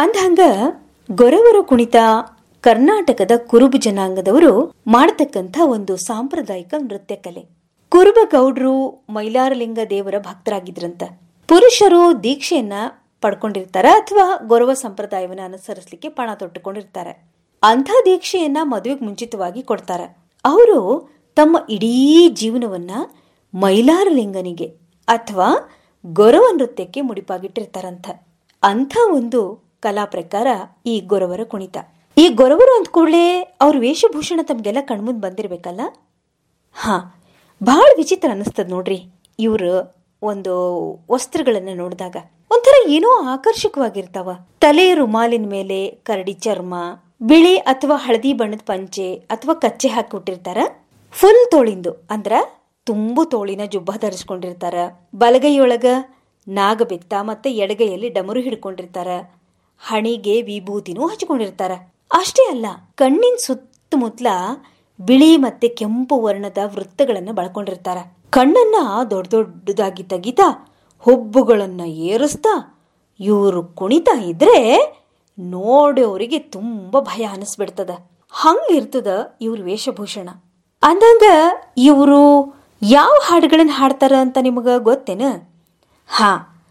ಅಂದ್ಹಂಗ ಗೊರವರ ಕುಣಿತ ಕರ್ನಾಟಕದ ಕುರುಬ ಜನಾಂಗದವರು ಮಾಡತಕ್ಕಂಥ ಒಂದು ಸಾಂಪ್ರದಾಯಿಕ ನೃತ್ಯ ಕಲೆ ಕುರುಬ ಗೌಡ್ರು ಮೈಲಾರಲಿಂಗ ದೇವರ ಭಕ್ತರಾಗಿದ್ರಂತ ಪುರುಷರು ದೀಕ್ಷೆಯನ್ನ ಪಡ್ಕೊಂಡಿರ್ತಾರ ಅಥವಾ ಗೌರವ ಸಂಪ್ರದಾಯವನ್ನ ಅನುಸರಿಸಲಿಕ್ಕೆ ಪಣ ತೊಟ್ಟುಕೊಂಡಿರ್ತಾರೆ ಅಂಥ ದೀಕ್ಷೆಯನ್ನ ಮದುವೆಗೆ ಮುಂಚಿತವಾಗಿ ಕೊಡ್ತಾರ ಅವರು ತಮ್ಮ ಇಡೀ ಜೀವನವನ್ನ ಮೈಲಾರಲಿಂಗನಿಗೆ ಅಥವಾ ಗೊರವ ನೃತ್ಯಕ್ಕೆ ಮುಡಿಪಾಗಿಟ್ಟಿರ್ತಾರಂತ ಅಂಥ ಒಂದು ಕಲಾ ಪ್ರಕಾರ ಈ ಗೊರವರ ಕುಣಿತ ಈ ಗೊರವರು ಅಂದ ಕೂಡಲೇ ಅವ್ರ ವೇಷಭೂಷಣ ತಮ್ಗೆಲ್ಲ ಕಣ್ಮುಂದ್ ಬಂದಿರ್ಬೇಕಲ್ಲ ಹಾ ಬಹಳ ವಿಚಿತ್ರ ಅನಿಸ್ತದ ನೋಡ್ರಿ ಇವ್ರ ಒಂದು ವಸ್ತ್ರಗಳನ್ನ ನೋಡಿದಾಗ ಒಂಥರ ಏನೋ ಆಕರ್ಷಕವಾಗಿರ್ತಾವ ತಲೆ ರುಮಾಲಿನ ಮೇಲೆ ಕರಡಿ ಚರ್ಮ ಬಿಳಿ ಅಥವಾ ಹಳದಿ ಬಣ್ಣದ ಪಂಚೆ ಅಥವಾ ಕಚ್ಚೆ ಹಾಕಿಬಿಟ್ಟಿರ್ತಾರ ಫುಲ್ ತೋಳಿಂದು ಅಂದ್ರ ತುಂಬು ತೋಳಿನ ಜುಬ್ಬ ಧರಿಸ್ಕೊಂಡಿರ್ತಾರ ಬಲಗೈಯೊಳಗ ನಾಗಬೆತ್ತ ಮತ್ತೆ ಎಡಗೈಯಲ್ಲಿ ಡಮರು ಹಿಡ್ಕೊಂಡಿರ್ತಾರ ಹಣಿಗೆ ವಿಭೂತಿನೂ ಹಚ್ಕೊಂಡಿರ್ತಾರ ಅಷ್ಟೇ ಅಲ್ಲ ಕಣ್ಣಿನ ಸುತ್ತಮುತ್ತಲ ಬಿಳಿ ಮತ್ತೆ ಕೆಂಪು ವರ್ಣದ ವೃತ್ತಗಳನ್ನ ಬಳಕೊಂಡಿರ್ತಾರ ಕಣ್ಣನ್ನ ದೊಡ್ಡ ದೊಡ್ಡದಾಗಿ ತೆಗಿತಾ ಹುಬ್ಬುಗಳನ್ನ ಏರಿಸ್ತಾ ಇವರು ಕುಣಿತಾ ಇದ್ರೆ ನೋಡೋರಿಗೆ ತುಂಬಾ ಭಯ ಅನಿಸ್ಬಿಡ್ತದ ಹಂಗಿರ್ತದ ಇವ್ರ ವೇಷಭೂಷಣ ಅಂದಂಗ ಇವರು ಯಾವ ಹಾಡುಗಳನ್ನ ಹಾಡ್ತಾರ ಅಂತ ನಿಮಗ ಗೊತ್ತೇನ ಹಾ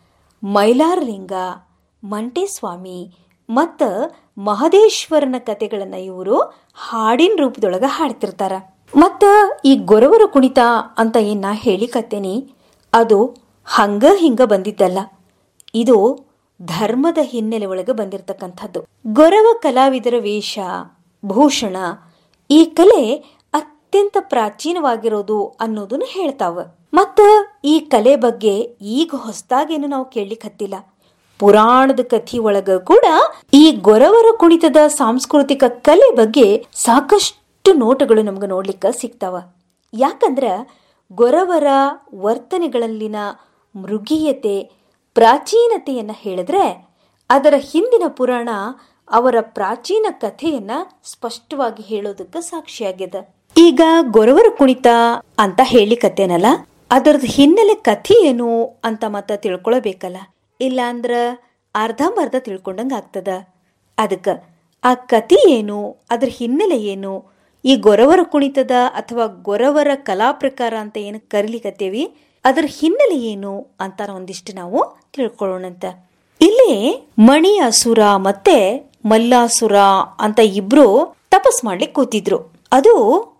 ಮೈಲಾರಲಿಂಗ ಮಂಟೇಸ್ವಾಮಿ ಮತ್ತು ಮಹದೇಶ್ವರನ ಕತೆಗಳನ್ನ ಇವರು ಹಾಡಿನ ರೂಪದೊಳಗ ಹಾಡ್ತಿರ್ತಾರ ಮತ್ತ ಈ ಗೊರವರ ಕುಣಿತ ಅಂತ ಏನ್ ನಾ ಹೇಳಿಕತ್ತೇನಿ ಅದು ಹಂಗ ಹಿಂಗ ಬಂದಿದ್ದಲ್ಲ ಇದು ಧರ್ಮದ ಹಿನ್ನೆಲೆ ಒಳಗೆ ಬಂದಿರತಕ್ಕಂಥದ್ದು ಗೊರವ ಕಲಾವಿದರ ವೇಷ ಭೂಷಣ ಈ ಕಲೆ ಅತ್ಯಂತ ಪ್ರಾಚೀನವಾಗಿರೋದು ಅನ್ನೋದನ್ನ ಹೇಳ್ತಾವ ಮತ್ತ ಈ ಕಲೆ ಬಗ್ಗೆ ಈಗ ಹೊಸದಾಗೇನು ನಾವು ಕೇಳಲಿಕ್ಕೆ ಹತ್ತಿಲ್ಲ ಪುರಾಣದ ಕಥಿ ಒಳಗ ಕೂಡ ಈ ಗೊರವರ ಕುಣಿತದ ಸಾಂಸ್ಕೃತಿಕ ಕಲೆ ಬಗ್ಗೆ ಸಾಕಷ್ಟು ನೋಟಗಳು ನಮ್ಗೆ ನೋಡ್ಲಿಕ್ಕೆ ಸಿಗ್ತಾವ ಯಾಕಂದ್ರ ಗೊರವರ ವರ್ತನೆಗಳಲ್ಲಿನ ಮೃಗೀಯತೆ ಪ್ರಾಚೀನತೆಯನ್ನ ಹೇಳಿದ್ರೆ ಅದರ ಹಿಂದಿನ ಪುರಾಣ ಅವರ ಪ್ರಾಚೀನ ಕಥೆಯನ್ನ ಸ್ಪಷ್ಟವಾಗಿ ಹೇಳೋದಕ್ಕೆ ಸಾಕ್ಷಿಯಾಗ್ಯದ ಈಗ ಗೊರವರ ಕುಣಿತ ಅಂತ ಹೇಳಿಕತ್ತೇನಲ್ಲ ಅದರದ್ದು ಹಿನ್ನೆಲೆ ಕಥೆ ಏನು ಅಂತ ಮತ್ತ ತಿಳ್ಕೊಳ್ಬೇಕಲ್ಲ ಇಲ್ಲ ಅಂದ್ರ ಅರ್ಧಂಬರ್ಧ ತಿಳ್ಕೊಂಡಂಗ ಆಗ್ತದ ಅದಕ್ಕ ಆ ಕಥೆ ಏನು ಅದ್ರ ಹಿನ್ನೆಲೆ ಏನು ಈ ಗೊರವರ ಕುಣಿತದ ಅಥವಾ ಗೊರವರ ಕಲಾ ಪ್ರಕಾರ ಅಂತ ಏನು ಕರಿಲಿಕತ್ತೇವಿ ಅದರ ಹಿನ್ನೆಲೆ ಏನು ಅಂತ ಒಂದಿಷ್ಟು ನಾವು ತಿಳ್ಕೊಳ್ಳೋಣಂತ ಇಲ್ಲಿ ಮಣಿ ಅಸುರ ಮತ್ತೆ ಮಲ್ಲಾಸುರ ಅಂತ ಇಬ್ರು ತಪಸ್ ಮಾಡ್ಲಿಕ್ಕೆ ಕೂತಿದ್ರು ಅದು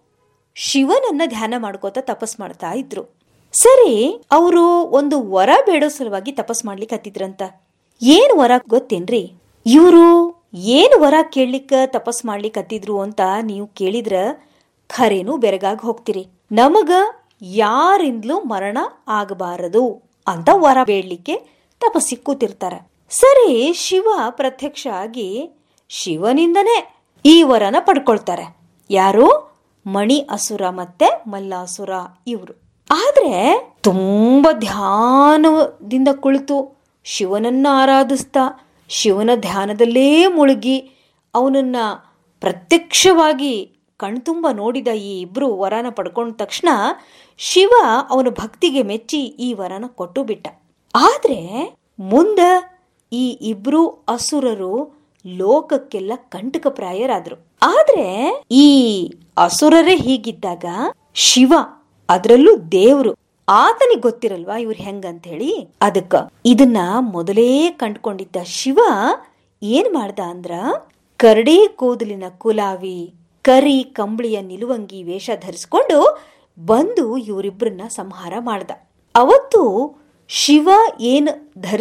ಶಿವನನ್ನ ಧ್ಯಾನ ಮಾಡ್ಕೋತ ತಪಸ್ ಮಾಡ್ತಾ ಇದ್ರು ಸರಿ ಅವರು ಒಂದು ವರ ಬೇಡೋ ಸಲುವಾಗಿ ತಪಸ್ ಮಾಡ್ಲಿಕ್ಕೆ ಹತ್ತಿದ್ರಂತ ಏನ್ ವರ ಗೊತ್ತೇನ್ರಿ ಇವರು ಏನ್ ವರ ಕೇಳಲಿಕ್ಕ ತಪಸ್ ಮಾಡ್ಲಿಕ್ಕೆ ಹತ್ತಿದ್ರು ಅಂತ ನೀವು ಕೇಳಿದ್ರ ಖರೇನು ಬೆರಗಾಗಿ ಹೋಗ್ತೀರಿ ನಮಗ ಯಾರಿಂದಲೂ ಮರಣ ಆಗಬಾರದು ಅಂತ ವರ ಬೇಡ್ಲಿಕ್ಕೆ ತಪಸ್ಸಿಗೆ ಕೂತಿರ್ತಾರ ಸರಿ ಶಿವ ಪ್ರತ್ಯಕ್ಷ ಆಗಿ ಶಿವನಿಂದನೇ ಈ ವರನ ಪಡ್ಕೊಳ್ತಾರೆ ಯಾರು ಮಣಿ ಅಸುರ ಮತ್ತೆ ಮಲ್ಲಾಸುರ ಇವರು ಆದ್ರೆ ತುಂಬಾ ಧ್ಯಾನದಿಂದ ಕುಳಿತು ಶಿವನನ್ನ ಆರಾಧಿಸ್ತಾ ಶಿವನ ಧ್ಯಾನದಲ್ಲೇ ಮುಳುಗಿ ಅವನನ್ನ ಪ್ರತ್ಯಕ್ಷವಾಗಿ ಕಣ್ತುಂಬ ನೋಡಿದ ಈ ಇಬ್ರು ವರನ ಪಡ್ಕೊಂಡ ತಕ್ಷಣ ಶಿವ ಅವನ ಭಕ್ತಿಗೆ ಮೆಚ್ಚಿ ಈ ವರನ ಕೊಟ್ಟು ಬಿಟ್ಟ ಆದ್ರೆ ಮುಂದ ಈ ಇಬ್ರು ಅಸುರರು ಲೋಕಕ್ಕೆಲ್ಲ ಕಂಟಕಪ್ರಾಯರಾದ್ರು ಆದ್ರೆ ಈ ಅಸುರರೇ ಹೀಗಿದ್ದಾಗ ಶಿವ ಅದರಲ್ಲೂ ದೇವ್ರು ಆತನಿಗೆ ಗೊತ್ತಿರಲ್ವಾ ಇವ್ರು ಹೆಂಗಂತ ಹೇಳಿ ಅದಕ್ಕ ಇದನ್ನ ಮೊದಲೇ ಕಂಡ್ಕೊಂಡಿದ್ದ ಶಿವ ಏನ್ ಮಾಡ್ದ ಅಂದ್ರ ಕರಡಿ ಕೂದಲಿನ ಕುಲಾವಿ ಕರಿ ಕಂಬಳಿಯ ನಿಲುವಂಗಿ ವೇಷ ಧರಿಸ್ಕೊಂಡು ಬಂದು ಇವರಿಬ್ಬರನ್ನ ಸಂಹಾರ ಮಾಡ್ದ ಅವತ್ತು ಶಿವ ಏನ್ ಧರಿಸ್